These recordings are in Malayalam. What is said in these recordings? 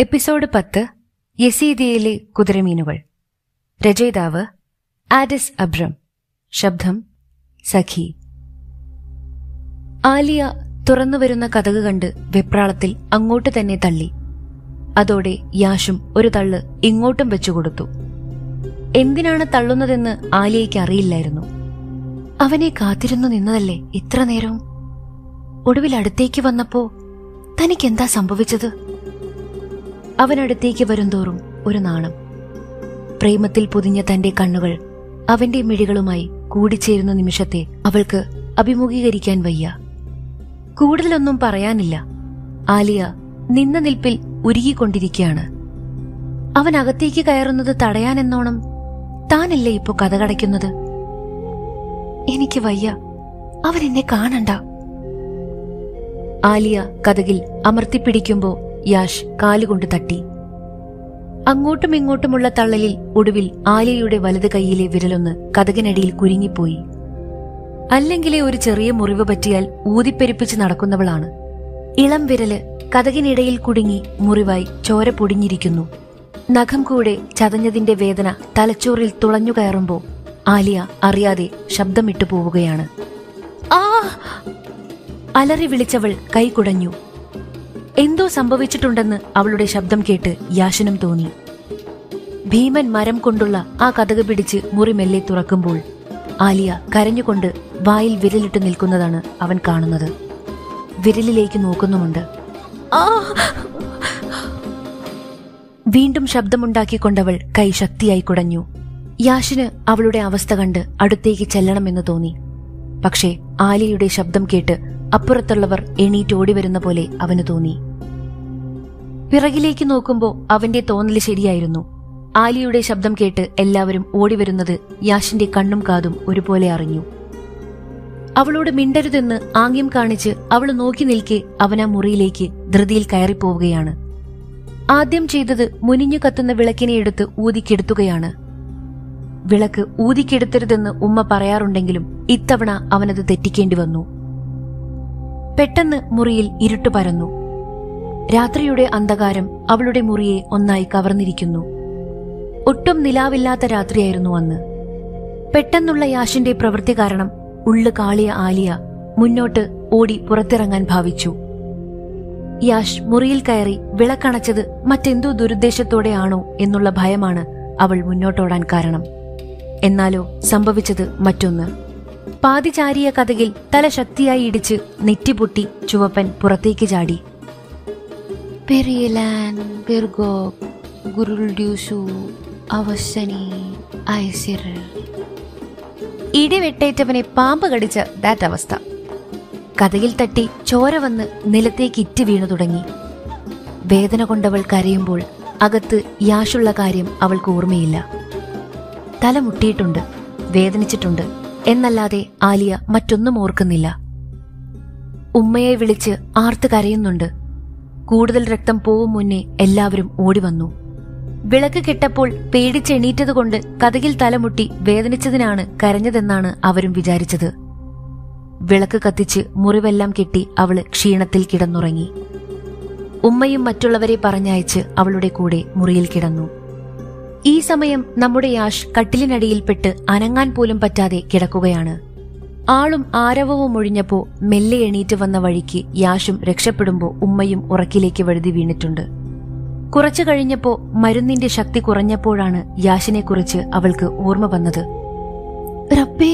എപ്പിസോഡ് പത്ത് യസീദിയയിലെ കുതിരമീനുകൾ രചയിതാവ് ആഡിസ് അബ്രം ശബ്ദം സഖി ആലിയ തുറന്നുവരുന്ന കഥക് കണ്ട് വെപ്രാളത്തിൽ അങ്ങോട്ട് തന്നെ തള്ളി അതോടെ യാഷും ഒരു തള്ള് ഇങ്ങോട്ടും വെച്ചുകൊടുത്തു എന്തിനാണ് തള്ളുന്നതെന്ന് ആലിയയ്ക്ക് അറിയില്ലായിരുന്നു അവനെ കാത്തിരുന്നു നിന്നതല്ലേ ഇത്ര നേരവും ഒടുവിൽ അടുത്തേക്ക് വന്നപ്പോ തനിക്കെന്താ സംഭവിച്ചത് അവനടുത്തേക്ക് വരുംതോറും ഒരു നാണം പ്രേമത്തിൽ പൊതിഞ്ഞ തന്റെ കണ്ണുകൾ അവന്റെ മിഴികളുമായി കൂടിച്ചേരുന്ന നിമിഷത്തെ അവൾക്ക് അഭിമുഖീകരിക്കാൻ വയ്യ കൂടുതലൊന്നും പറയാനില്ല ആലിയ നിന്ന നിൽപ്പിൽ ഉരുകിക്കൊണ്ടിരിക്കുകയാണ് അവൻ അകത്തേക്ക് കയറുന്നത് തടയാനെന്നോണം താനല്ലേ ഇപ്പോ കഥ കടയ്ക്കുന്നത് എനിക്ക് വയ്യ അവൻ എന്നെ കാണണ്ട ആലിയ കഥകിൽ അമർത്തിപ്പിടിക്കുമ്പോ യാഷ് കാലുകൊണ്ട് തട്ടി അങ്ങോട്ടും ഇങ്ങോട്ടുമുള്ള തള്ളലിൽ ഒടുവിൽ ആലിയയുടെ വലത് കൈയിലെ വിരലൊന്ന് കഥകിനടിയിൽ കുരുങ്ങിപ്പോയി അല്ലെങ്കിലേ ഒരു ചെറിയ മുറിവ് പറ്റിയാൽ ഊതിപ്പെരുപ്പിച്ച് നടക്കുന്നവളാണ് ഇളം വിരല് കഥകിനിടയിൽ കുടുങ്ങി മുറിവായി ചോര പൊടിഞ്ഞിരിക്കുന്നു നഖം കൂടെ ചതഞ്ഞതിന്റെ വേദന തലച്ചോറിൽ തുളഞ്ഞു കയറുമ്പോ ആലിയ അറിയാതെ ശബ്ദമിട്ടു പോവുകയാണ് ആ അലറി വിളിച്ചവൾ കൈ കുടഞ്ഞു എന്തോ സംഭവിച്ചിട്ടുണ്ടെന്ന് അവളുടെ ശബ്ദം കേട്ട് യാശനം തോന്നി ഭീമൻ മരം കൊണ്ടുള്ള ആ കഥക് പിടിച്ച് മുറി മെല്ലെ തുറക്കുമ്പോൾ ആലിയ കരഞ്ഞുകൊണ്ട് വായിൽ വിരലിട്ട് നിൽക്കുന്നതാണ് അവൻ കാണുന്നത് വിരലിലേക്ക് നോക്കുന്നുമുണ്ട് ആ വീണ്ടും ശബ്ദമുണ്ടാക്കിക്കൊണ്ടവൾ കൈ ശക്തിയായി കുടഞ്ഞു യാഷിന് അവളുടെ അവസ്ഥ കണ്ട് അടുത്തേക്ക് ചെല്ലണമെന്ന് തോന്നി പക്ഷേ ആലിയയുടെ ശബ്ദം കേട്ട് അപ്പുറത്തുള്ളവർ എണീറ്റ് ഓടിവരുന്ന പോലെ അവന് തോന്നി പിറകിലേക്ക് നോക്കുമ്പോ അവന്റെ തോന്നൽ ശരിയായിരുന്നു ആലിയുടെ ശബ്ദം കേട്ട് എല്ലാവരും ഓടിവരുന്നത് യാഷിന്റെ കണ്ണും കാതും ഒരുപോലെ അറിഞ്ഞു അവളോട് മിണ്ടരുതെന്ന് ആംഗ്യം കാണിച്ച് അവൾ നോക്കി നിൽക്കെ അവൻ ആ മുറിയിലേക്ക് ധൃതിയിൽ കയറിപ്പോവുകയാണ് ആദ്യം ചെയ്തത് മുനിഞ്ഞു കത്തുന്ന വിളക്കിനെ എടുത്ത് ഊതിക്കെടുത്തുകയാണ് വിളക്ക് ഊതിക്കെടുത്തരുതെന്ന് ഉമ്മ പറയാറുണ്ടെങ്കിലും ഇത്തവണ അവനത് തെറ്റിക്കേണ്ടി വന്നു പെട്ടെന്ന് മുറിയിൽ ഇരുട്ട് പരന്നു രാത്രിയുടെ അന്ധകാരം അവളുടെ മുറിയെ ഒന്നായി കവർന്നിരിക്കുന്നു ഒട്ടും നിലാവില്ലാത്ത രാത്രിയായിരുന്നു അന്ന് പെട്ടെന്നുള്ള യാഷിന്റെ പ്രവൃത്തി കാരണം ഉള്ളു കാളിയ ആലിയ മുന്നോട്ട് ഓടി പുറത്തിറങ്ങാൻ ഭാവിച്ചു യാഷ് മുറിയിൽ കയറി വിളക്കണച്ചത് മറ്റെന്തോ ദുരുദ്ദേശത്തോടെയാണോ എന്നുള്ള ഭയമാണ് അവൾ മുന്നോട്ടോടാൻ കാരണം എന്നാലോ സംഭവിച്ചത് മറ്റൊന്ന് പാതിചാരിയ കഥകിൽ തല ശക്തിയായി ഇടിച്ച് നെറ്റിപൊട്ടി ചുവപ്പൻ പുറത്തേക്ക് ചാടി പെരിയലാൻ പെർഗോ ഗുരുൾഡ്യൂസു അവസനി ഐസിർ ഇടിവെട്ടേറ്റവനെ പാമ്പ് കടിച്ച ദാറ്റ് അവസ്ഥ കഥയിൽ തട്ടി ചോര വന്ന് നിലത്തേക്ക് ഇറ്റ് വീണു തുടങ്ങി വേദന കൊണ്ടവൾ കരയുമ്പോൾ അകത്ത് യാഷുള്ള കാര്യം അവൾക്ക് ഓർമ്മയില്ല തല മുട്ടിയിട്ടുണ്ട് വേദനിച്ചിട്ടുണ്ട് എന്നല്ലാതെ ആലിയ മറ്റൊന്നും ഓർക്കുന്നില്ല ഉമ്മയെ വിളിച്ച് ആർത്ത് കരയുന്നുണ്ട് കൂടുതൽ രക്തം പോവും മുന്നേ എല്ലാവരും ഓടിവന്നു വിളക്ക് കെട്ടപ്പോൾ പേടിച്ചെണീറ്റതുകൊണ്ട് കഥകിൽ തലമുട്ടി വേദനിച്ചതിനാണ് കരഞ്ഞതെന്നാണ് അവരും വിചാരിച്ചത് വിളക്ക് കത്തിച്ച് മുറിവെല്ലാം കെട്ടി അവള് ക്ഷീണത്തിൽ കിടന്നുറങ്ങി ഉമ്മയും മറ്റുള്ളവരെ പറഞ്ഞയച്ച് അവളുടെ കൂടെ മുറിയിൽ കിടന്നു ഈ സമയം നമ്മുടെ യാഷ് കട്ടിലിനടിയിൽപ്പെട്ട് അനങ്ങാൻ പോലും പറ്റാതെ കിടക്കുകയാണ് ആളും ആരവവും ഒഴിഞ്ഞപ്പോ മെല്ലെ എണീറ്റ് വന്ന വഴിക്ക് യാഷും രക്ഷപ്പെടുമ്പോ ഉമ്മയും ഉറക്കിലേക്ക് വഴുതി വീണിട്ടുണ്ട് കുറച്ചു കഴിഞ്ഞപ്പോ മരുന്നിന്റെ ശക്തി കുറഞ്ഞപ്പോഴാണ് യാഷിനെക്കുറിച്ച് അവൾക്ക് ഓർമ്മ വന്നത് റബ്ബേ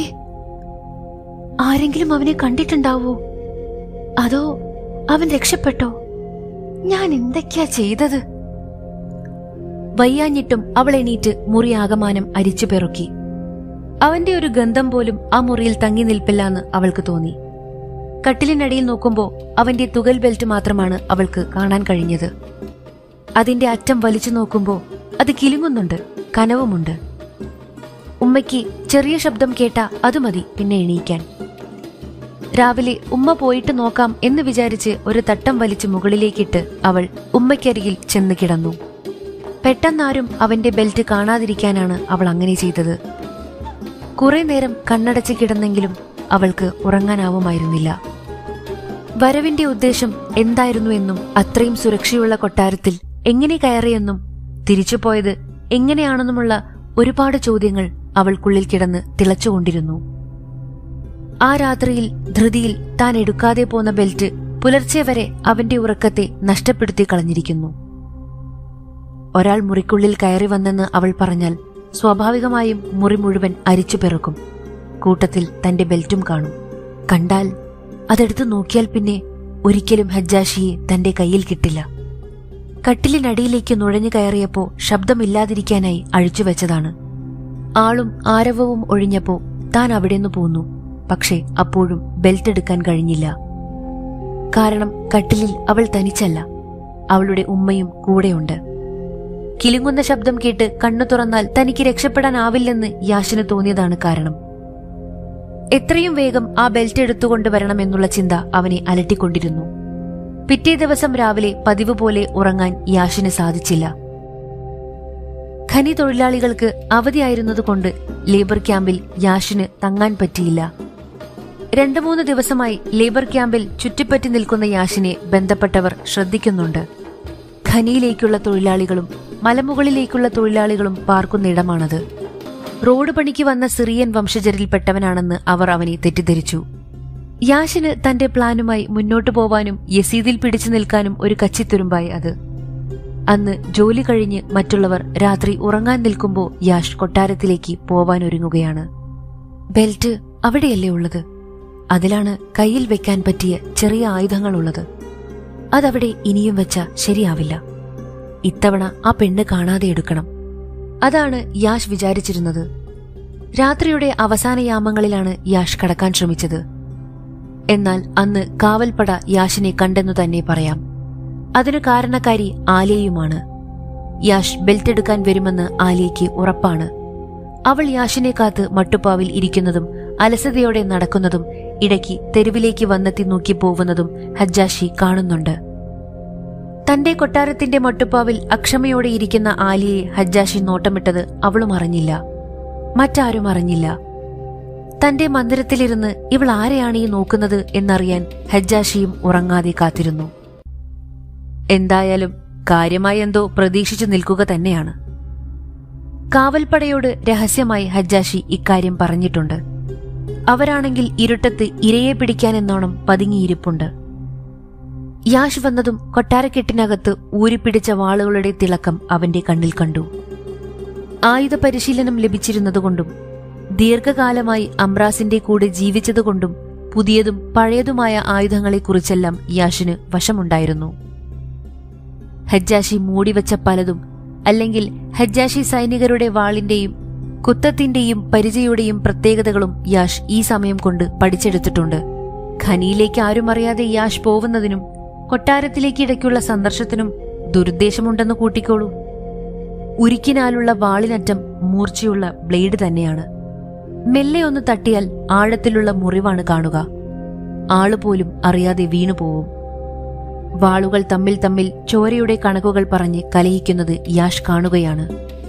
ആരെങ്കിലും അവനെ കണ്ടിട്ടുണ്ടാവോ അതോ അവൻ രക്ഷപ്പെട്ടോ ഞാൻ എന്തൊക്കെയാ ചെയ്തത് വയ്യാഞ്ഞിട്ടും അവൾ എണീറ്റ് മുറി ആകമാനം അരിച്ചു പെറുക്കി അവന്റെ ഒരു ഗന്ധം പോലും ആ മുറിയിൽ തങ്ങി നിൽപ്പില്ലാന്ന് അവൾക്ക് തോന്നി കട്ടിലിനടിയിൽ നോക്കുമ്പോ അവന്റെ തുകൽ ബെൽറ്റ് മാത്രമാണ് അവൾക്ക് കാണാൻ കഴിഞ്ഞത് അതിന്റെ അറ്റം വലിച്ചു നോക്കുമ്പോ അത് കിലുങ്ങുന്നുണ്ട് കനവുമുണ്ട് ഉമ്മയ്ക്ക് ചെറിയ ശബ്ദം കേട്ട അത് മതി പിന്നെ എണീക്കാൻ രാവിലെ ഉമ്മ പോയിട്ട് നോക്കാം എന്ന് വിചാരിച്ച് ഒരു തട്ടം വലിച്ച് മുകളിലേക്കിട്ട് അവൾ ഉമ്മയ്ക്കരികിൽ ചെന്ന് കിടന്നു പെട്ടെന്നാരും അവന്റെ ബെൽറ്റ് കാണാതിരിക്കാനാണ് അവൾ അങ്ങനെ ചെയ്തത് കുറെ നേരം കണ്ണടച്ച് കിടന്നെങ്കിലും അവൾക്ക് ഉറങ്ങാനാവുമായിരുന്നില്ല വരവിന്റെ ഉദ്ദേശം എന്തായിരുന്നു എന്നും അത്രയും സുരക്ഷയുള്ള കൊട്ടാരത്തിൽ എങ്ങനെ കയറിയെന്നും തിരിച്ചുപോയത് എങ്ങനെയാണെന്നുമുള്ള ഒരുപാട് ചോദ്യങ്ങൾ അവൾക്കുള്ളിൽ കിടന്ന് തിളച്ചുകൊണ്ടിരുന്നു ആ രാത്രിയിൽ ധൃതിയിൽ താൻ എടുക്കാതെ പോന്ന ബെൽറ്റ് പുലർച്ചെ വരെ അവന്റെ ഉറക്കത്തെ നഷ്ടപ്പെടുത്തി കളഞ്ഞിരിക്കുന്നു ഒരാൾ മുറിക്കുള്ളിൽ കയറി വന്നെന്ന് അവൾ പറഞ്ഞാൽ സ്വാഭാവികമായും മുറി മുഴുവൻ അരിച്ചു പെറുക്കും കൂട്ടത്തിൽ തന്റെ ബെൽറ്റും കാണും കണ്ടാൽ അതെടുത്ത് നോക്കിയാൽ പിന്നെ ഒരിക്കലും ഹജ്ജാഷിയെ തന്റെ കയ്യിൽ കിട്ടില്ല കട്ടിലിനടിയിലേക്ക് നുഴഞ്ഞു കയറിയപ്പോ ശബ്ദമില്ലാതിരിക്കാനായി അഴിച്ചുവെച്ചതാണ് ആളും ആരവവും ഒഴിഞ്ഞപ്പോ താൻ അവിടെന്ന് പോന്നു പക്ഷേ അപ്പോഴും ബെൽറ്റ് എടുക്കാൻ കഴിഞ്ഞില്ല കാരണം കട്ടിലിൽ അവൾ തനിച്ചല്ല അവളുടെ ഉമ്മയും കൂടെയുണ്ട് കിലുങ്ങുന്ന ശബ്ദം കേട്ട് കണ്ണു തുറന്നാൽ തനിക്ക് രക്ഷപ്പെടാനാവില്ലെന്ന് യാഷിന് തോന്നിയതാണ് കാരണം എത്രയും വേഗം ആ ബെൽറ്റ് എടുത്തുകൊണ്ടുവരണമെന്നുള്ള ചിന്ത അവനെ അലട്ടിക്കൊണ്ടിരുന്നു പിറ്റേ ദിവസം രാവിലെ പതിവ് പോലെ ഉറങ്ങാൻ യാഷിന് സാധിച്ചില്ല ഖനി തൊഴിലാളികൾക്ക് അവധിയായിരുന്നതുകൊണ്ട് ലേബർ ക്യാമ്പിൽ യാഷിന് തങ്ങാൻ പറ്റിയില്ല രണ്ടു മൂന്ന് ദിവസമായി ലേബർ ക്യാമ്പിൽ ചുറ്റിപ്പറ്റി നിൽക്കുന്ന യാഷിനെ ബന്ധപ്പെട്ടവർ ശ്രദ്ധിക്കുന്നുണ്ട് ഖനിയിലേക്കുള്ള തൊഴിലാളികളും മലമുകളിലേക്കുള്ള തൊഴിലാളികളും പാർക്കുന്ന ഇടമാണത് റോഡ് പണിക്ക് വന്ന സിറിയൻ വംശജരിൽപ്പെട്ടവനാണെന്ന് അവർ അവനെ തെറ്റിദ്ധരിച്ചു യാഷിന് തന്റെ പ്ലാനുമായി മുന്നോട്ടു പോവാനും യസീദിൽ പിടിച്ചു നിൽക്കാനും ഒരു കച്ചിത്തുരുമ്പായി അത് അന്ന് ജോലി കഴിഞ്ഞ് മറ്റുള്ളവർ രാത്രി ഉറങ്ങാൻ നിൽക്കുമ്പോ യാഷ് കൊട്ടാരത്തിലേക്ക് പോവാൻ ഒരുങ്ങുകയാണ് ബെൽറ്റ് അവിടെയല്ലേ ഉള്ളത് അതിലാണ് കയ്യിൽ വെക്കാൻ പറ്റിയ ചെറിയ ആയുധങ്ങളുള്ളത് അതവിടെ ഇനിയും വെച്ച ശരിയാവില്ല ഇത്തവണ ആ പെണ്ണ് കാണാതെ എടുക്കണം അതാണ് യാഷ് വിചാരിച്ചിരുന്നത് രാത്രിയുടെ അവസാന യാമങ്ങളിലാണ് യാഷ് കടക്കാൻ ശ്രമിച്ചത് എന്നാൽ അന്ന് കാവൽപ്പട യാഷിനെ കണ്ടെന്നു തന്നെ പറയാം അതിനു കാരണക്കാരി ആലിയയുമാണ് യാഷ് ബെൽറ്റ് എടുക്കാൻ വരുമെന്ന് ആലിയയ്ക്ക് ഉറപ്പാണ് അവൾ യാഷിനെ കാത്ത് മട്ടുപ്പാവിൽ ഇരിക്കുന്നതും അലസതയോടെ നടക്കുന്നതും ഇടയ്ക്ക് തെരുവിലേക്ക് വന്നെത്തി നോക്കി പോകുന്നതും ഹജ്ജാഷി കാണുന്നുണ്ട് തന്റെ കൊട്ടാരത്തിന്റെ മട്ടുപ്പാവിൽ അക്ഷമയോടെ ഇരിക്കുന്ന ആലിയെ ഹജ്ജാഷി നോട്ടമിട്ടത് അവളും അറിഞ്ഞില്ല മറ്റാരും അറിഞ്ഞില്ല തന്റെ മന്ദിരത്തിലിരുന്ന് ഇവൾ ആരെയാണ് ഈ നോക്കുന്നത് എന്നറിയാൻ ഹജ്ജാഷിയും ഉറങ്ങാതെ കാത്തിരുന്നു എന്തായാലും കാര്യമായി എന്തോ പ്രതീക്ഷിച്ചു നിൽക്കുക തന്നെയാണ് കാവൽപ്പടയോട് രഹസ്യമായി ഹജ്ജാഷി ഇക്കാര്യം പറഞ്ഞിട്ടുണ്ട് അവരാണെങ്കിൽ ഇരുട്ടത്ത് ഇരയെ പിടിക്കാനെന്നോണം പതുങ്ങിയിരിപ്പുണ്ട് യാഷ് വന്നതും കൊട്ടാരക്കെട്ടിനകത്ത് ഊരിപ്പിടിച്ച വാളുകളുടെ തിളക്കം അവന്റെ കണ്ണിൽ കണ്ടു ആയുധ പരിശീലനം ലഭിച്ചിരുന്നതുകൊണ്ടും ദീർഘകാലമായി അംബ്രാസിന്റെ കൂടെ ജീവിച്ചതുകൊണ്ടും പുതിയതും പഴയതുമായ ആയുധങ്ങളെക്കുറിച്ചെല്ലാം യാഷിന് വശമുണ്ടായിരുന്നു ഹജ്ജാഷി മൂടിവച്ച പലതും അല്ലെങ്കിൽ ഹജ്ജാഷി സൈനികരുടെ വാളിന്റെയും കുത്തത്തിന്റെയും പരിചയുടെയും പ്രത്യേകതകളും യാഷ് ഈ സമയം കൊണ്ട് പഠിച്ചെടുത്തിട്ടുണ്ട് ഖനിയിലേക്ക് ആരും അറിയാതെ യാഷ് പോകുന്നതിനും കൊട്ടാരത്തിലേക്ക് ഇടയ്ക്കുള്ള സന്ദർശത്തിനും ദുരുദ്ദേശമുണ്ടെന്ന് കൂട്ടിക്കോളൂ ഉരുക്കിനാലുള്ള വാളിനറ്റം മൂർച്ചയുള്ള ബ്ലേഡ് തന്നെയാണ് മെല്ലെ ഒന്ന് തട്ടിയാൽ ആഴത്തിലുള്ള മുറിവാണ് കാണുക ആളുപോലും അറിയാതെ വീണുപോവും വാളുകൾ തമ്മിൽ തമ്മിൽ ചോരയുടെ കണക്കുകൾ പറഞ്ഞ് കലഹിക്കുന്നത് യാഷ് കാണുകയാണ്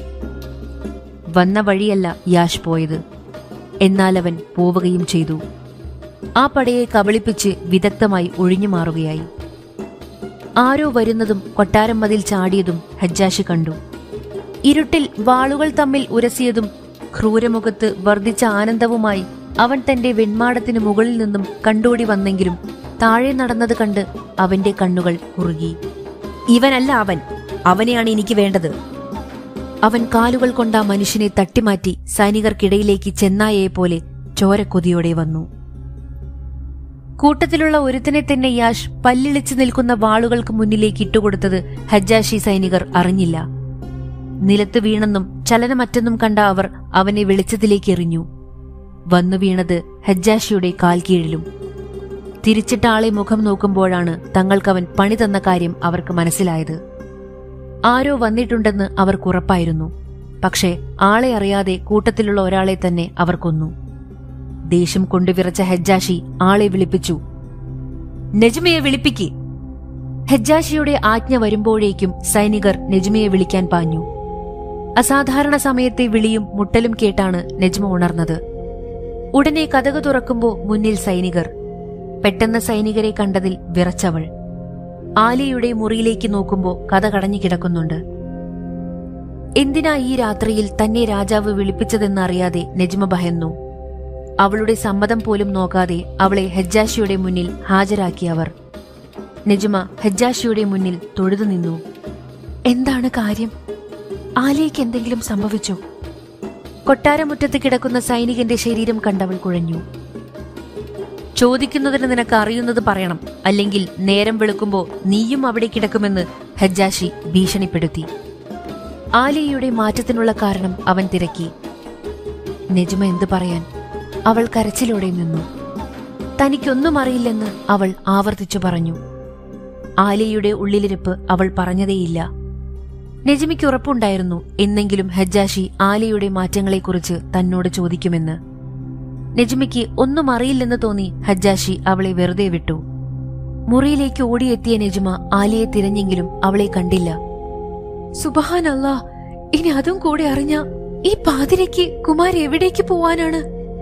വന്ന വഴിയല്ല യാഷ് പോയത് എന്നാൽ അവൻ പോവുകയും ചെയ്തു ആ പടയെ കബളിപ്പിച്ച് വിദഗ്ധമായി ഒഴിഞ്ഞു മാറുകയായി ആരോ വരുന്നതും കൊട്ടാരം മതിൽ ചാടിയതും ഹജ്ജാഷി കണ്ടു ഇരുട്ടിൽ വാളുകൾ തമ്മിൽ ഉരസിയതും ക്രൂരമുഖത്ത് വർദ്ധിച്ച ആനന്ദവുമായി അവൻ തന്റെ വെൺമാടത്തിന് മുകളിൽ നിന്നും കണ്ടോടി വന്നെങ്കിലും താഴെ നടന്നത് കണ്ട് അവന്റെ കണ്ണുകൾ കുറുകി ഇവനല്ല അവൻ അവനെയാണ് എനിക്ക് വേണ്ടത് അവൻ കാലുകൾ കൊണ്ട് ആ മനുഷ്യനെ തട്ടിമാറ്റി സൈനികർക്കിടയിലേക്ക് ചെന്നായയെ പോലെ ചോരക്കൊതിയോടെ വന്നു കൂട്ടത്തിലുള്ള ഒരുത്തനെ തന്നെ യാഷ് പല്ലിളിച്ചു നിൽക്കുന്ന വാളുകൾക്ക് മുന്നിലേക്ക് ഇട്ടുകൊടുത്തത് ഹജ്ജാഷി സൈനികർ അറിഞ്ഞില്ല നിലത്ത് വീണെന്നും ചലനമറ്റെന്നും കണ്ട അവർ അവനെ വെളിച്ചത്തിലേക്ക് എറിഞ്ഞു വന്നു വീണത് ഹജ്ജാഷിയുടെ കാൽ കീഴിലും തിരിച്ചിട്ട ആളെ മുഖം നോക്കുമ്പോഴാണ് തങ്ങൾക്കവൻ പണി തന്ന കാര്യം അവർക്ക് മനസ്സിലായത് ആരോ വന്നിട്ടുണ്ടെന്ന് അവർക്കുറപ്പായിരുന്നു പക്ഷേ ആളെ അറിയാതെ കൂട്ടത്തിലുള്ള ഒരാളെ തന്നെ അവർ കൊന്നു ദേഷ്യം കൊണ്ടു വിറച്ച ഹജ്ജാഷി ആളെ വിളിപ്പിച്ചു നെജ്മയെ വിളിപ്പിക്ക് ഹജ്ജാഷിയുടെ ആജ്ഞ വരുമ്പോഴേക്കും സൈനികർ നെജ്മയെ വിളിക്കാൻ പാഞ്ഞു അസാധാരണ സമയത്തെ വിളിയും മുട്ടലും കേട്ടാണ് നെജ്മ ഉണർന്നത് ഉടനെ കഥക് തുറക്കുമ്പോ മുന്നിൽ സൈനികർ പെട്ടെന്ന് സൈനികരെ കണ്ടതിൽ വിറച്ചവൾ ആലിയയുടെ മുറിയിലേക്ക് നോക്കുമ്പോൾ കഥ കടഞ്ഞു കിടക്കുന്നുണ്ട് എന്തിനാ ഈ രാത്രിയിൽ തന്നെ രാജാവ് വിളിപ്പിച്ചതെന്നറിയാതെ നെജ്മ ഭയന്നു അവളുടെ സമ്മതം പോലും നോക്കാതെ അവളെ ഹെജ്ജാഷിയുടെ മുന്നിൽ ഹാജരാക്കി അവർ നെജ്മ ഹെജ്ജാഷിയുടെ മുന്നിൽ തൊഴുതു നിന്നു എന്താണ് കാര്യം ആലിയയ്ക്ക് എന്തെങ്കിലും സംഭവിച്ചോ കൊട്ടാരമുറ്റത്ത് കിടക്കുന്ന സൈനികന്റെ ശരീരം കണ്ടവൾ കുഴഞ്ഞു ചോദിക്കുന്നതിന് നിനക്ക് അറിയുന്നത് പറയണം അല്ലെങ്കിൽ നേരം വെളുക്കുമ്പോ നീയും അവിടെ കിടക്കുമെന്ന് ഹജ്ജാഷി ഭീഷണിപ്പെടുത്തി ആലിയയുടെ മാറ്റത്തിനുള്ള കാരണം അവൻ തിരക്കി നെജുമ എന്തു പറയാൻ അവൾ കരച്ചിലോടെ നിന്നു തനിക്കൊന്നും അറിയില്ലെന്ന് അവൾ ആവർത്തിച്ചു പറഞ്ഞു ആലിയയുടെ ഉള്ളിലിരിപ്പ് അവൾ പറഞ്ഞതേയില്ല നെജിമിക്ക് ഉറപ്പുണ്ടായിരുന്നു എന്നെങ്കിലും ഹജ്ജാഷി ആലിയയുടെ മാറ്റങ്ങളെക്കുറിച്ച് തന്നോട് ചോദിക്കുമെന്ന് നെജിമിക്ക് ഒന്നും അറിയില്ലെന്ന് തോന്നി ഹജ്ജാഷി അവളെ വെറുതെ വിട്ടു മുറിയിലേക്ക് ഓടിയെത്തിയ നെജിമ ആലിയെ തിരഞ്ഞെങ്കിലും അവളെ കണ്ടില്ല സുബഹാനല്ലാ ഇനി അതും കൂടെ അറിഞ്ഞ ഈ പാതിരയ്ക്ക് കുമാർ എവിടേക്ക് പോവാനാണ്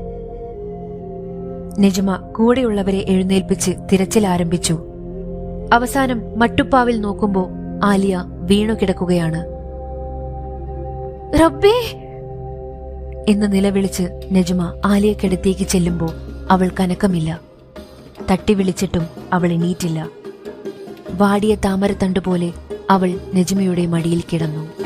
നെജിമ കൂടെയുള്ളവരെ എഴുന്നേൽപ്പിച്ച് തിരച്ചിൽ ആരംഭിച്ചു അവസാനം മട്ടുപ്പാവിൽ നോക്കുമ്പോ ആലിയ വീണു കിടക്കുകയാണ് റബ്ബേ എന്ന് നിലവിളിച്ച് നെജുമ ആലിയക്കടുത്തേക്ക് ചെല്ലുമ്പോൾ അവൾ കനക്കമില്ല തട്ടി വിളിച്ചിട്ടും അവൾ എണീറ്റില്ല വാടിയ താമരത്തണ്ട് പോലെ അവൾ നെജുമയുടെ മടിയിൽ കിടന്നു